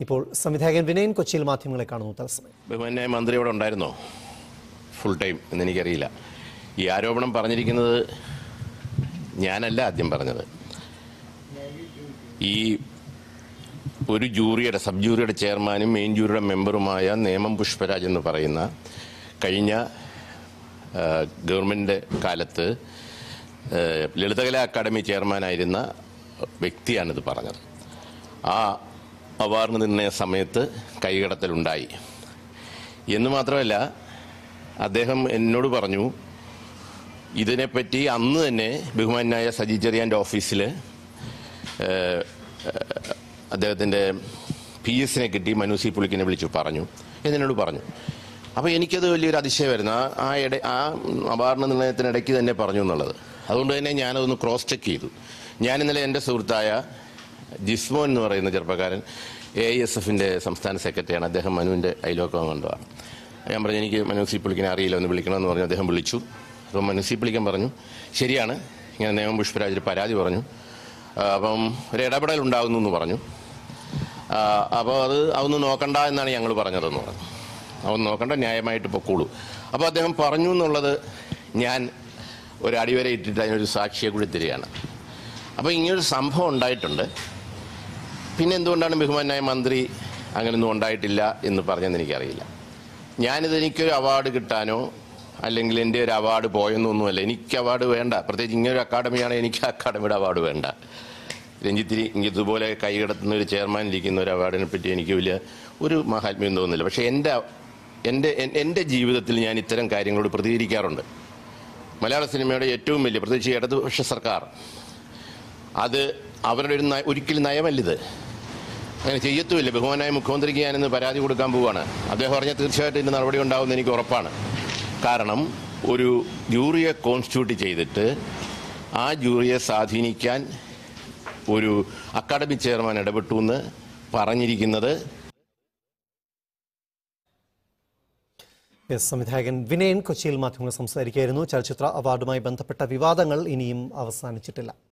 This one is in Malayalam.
ഇപ്പോൾ സംവിധായകൻ വിനയൻ കൊച്ചിയിൽ മാധ്യമങ്ങളെ കാണുന്നു തത്സമയം ബഹുമാന്യായ മന്ത്രി ഇവിടെ ഉണ്ടായിരുന്നോ ഫുൾ ടൈം എന്ന് എനിക്കറിയില്ല ഈ ആരോപണം പറഞ്ഞിരിക്കുന്നത് ഞാനല്ല ആദ്യം പറഞ്ഞത് ഈ ഒരു ജൂറിയുടെ സബ് ജൂറിയുടെ ചെയർമാനും മെയിൻ ജൂറിയുടെ മെമ്പറുമായ നേമം പുഷ്പരാജ് എന്ന് പറയുന്ന കഴിഞ്ഞ ആ, ഗവൺമെൻറ് കാലത്ത് ആ, ലളിതകലാ അക്കാദമി ചെയർമാനായിരുന്ന വ്യക്തിയാണിത് പറഞ്ഞത് ആ അവാർഡ് നിർണയ സമയത്ത് കൈകടത്തലുണ്ടായി എന്ന് മാത്രമല്ല അദ്ദേഹം എന്നോട് പറഞ്ഞു ഇതിനെപ്പറ്റി അന്ന് തന്നെ ബഹുമാനായ സജി ചെറിയാൻ്റെ ഓഫീസിൽ അദ്ദേഹത്തിൻ്റെ പി എസിനെ കിട്ടി മനു സി പുളിക്കിനെ വിളിച്ചു പറഞ്ഞു എന്നോട് പറഞ്ഞു അപ്പോൾ എനിക്കത് വലിയൊരു അതിശയമായിരുന്നു ആ ആ ഇട ആ അവാർഡ് നിർണയത്തിനിടയ്ക്ക് തന്നെ പറഞ്ഞു എന്നുള്ളത് അതുകൊണ്ട് തന്നെ ഞാനതൊന്ന് ക്രോസ് ചെക്ക് ചെയ്തു ഞാൻ ഇന്നലെ എൻ്റെ സുഹൃത്തായ ജിസ്മോൻ എന്ന് പറയുന്ന ചെറുപ്പക്കാരൻ എ ഐ എസ് എഫിൻ്റെ സംസ്ഥാന സെക്രട്ടറിയാണ് അദ്ദേഹം മനുവിൻ്റെ അയലോക്കം കൊണ്ടുപോകാം ഞാൻ പറഞ്ഞു എനിക്ക് മനു സി പുള്ളിക്കിനെ അറിയില്ല ഒന്ന് വിളിക്കണമെന്ന് പറഞ്ഞു അദ്ദേഹം വിളിച്ചു അപ്പോൾ മനു സി പുള്ളിക്കൻ പറഞ്ഞു ശരിയാണ് ഇങ്ങനെ നിയമം പുഷ്പരാജ് ഒരു പരാതി പറഞ്ഞു ആ, അപ്പം ഒരു ഇടപെടൽ ഉണ്ടാകുന്നു എന്ന് പറഞ്ഞു ആ, അപ്പോൾ അത് അതൊന്നും നോക്കണ്ട എന്നാണ് ഞങ്ങൾ പറഞ്ഞതെന്ന് പറഞ്ഞു അതൊന്നും നോക്കണ്ട ന്യായമായിട്ട് പൊക്കോളൂ അപ്പോൾ അദ്ദേഹം പറഞ്ഞു എന്നുള്ളത് ഞാൻ ഒരു അടിവര ഇട്ടിട്ട് അതിനൊരു സാക്ഷിയെ കൂടി തരികയാണ് അപ്പോൾ ഇങ്ങനൊരു സംഭവം ഉണ്ടായിട്ടുണ്ട് പിന്നെ എന്തുകൊണ്ടാണ് ബഹുമാനായ മന്ത്രി അങ്ങനെയൊന്നും ഉണ്ടായിട്ടില്ല എന്ന് പറഞ്ഞതെന്ന് എനിക്കറിയില്ല ഞാനിത് എനിക്കൊരു അവാർഡ് കിട്ടാനോ അല്ലെങ്കിൽ എൻ്റെ ഒരു അവാർഡ് പോയെന്നൊന്നുമല്ല എനിക്ക് അവാർഡ് വേണ്ട പ്രത്യേകിച്ച് ഇങ്ങനൊരു അക്കാഡമിയാണ് എനിക്ക് അക്കാഡമിയുടെ അവാർഡ് വേണ്ട രഞ്ജിത്തിരി ഇതുപോലെ കൈകടത്തുന്ന ഒരു ചെയർമാൻ ഇരിക്കുന്ന ഒരു അവാർഡിനെ പറ്റി എനിക്ക് വലിയ ഒരു മഹാത്മ്യം തോന്നുന്നില്ല പക്ഷേ എൻ്റെ എൻ്റെ എൻ- എൻ്റെ ജീവിതത്തിൽ ഞാൻ ഇത്തരം കാര്യങ്ങളോട് പ്രതികരിക്കാറുണ്ട് മലയാള സിനിമയുടെ ഏറ്റവും വലിയ പ്രത്യേകിച്ച് ഇടതുപക്ഷ സർക്കാർ അത് അവരുടെ ഒരു നയ- ഒരിക്കലും നയമല്ലിത് അങ്ങനെ ചെയ്യത്തുമില്ല ബഹുമാനായ മുഖ്യമന്ത്രിക്ക് ഞാനിന്ന് പരാതി കൊടുക്കാൻ പോവുകയാണ് അദ്ദേഹം പറഞ്ഞാൽ തീർച്ചയായിട്ടും ഇതിന് നടപടി ഉണ്ടാവുമെന്ന് എനിക്ക് ഉറപ്പാണ് കാരണം ഒരു ജൂറിയെ കോൺസ്റ്റിറ്റ്യൂട്ട് ചെയ്തിട്ട് ആ ജൂറിയെ സ്വാധീനിക്കാൻ ഒരു അക്കാഡമി ചെയർമാൻ ഇടപെട്ടു എന്ന് പറഞ്ഞിരിക്കുന്നത് എസ് സംവിധായകൻ വിനയൻ കൊച്ചിയിൽ മാധ്യമങ്ങൾ സംസാരിക്കുകയായിരുന്നു ചലച്ചിത്ര അവാർഡുമായി ബന്ധപ്പെട്ട വിവാദങ്ങൾ ഇനിയും അവസാനിച്ചിട്ടില്ല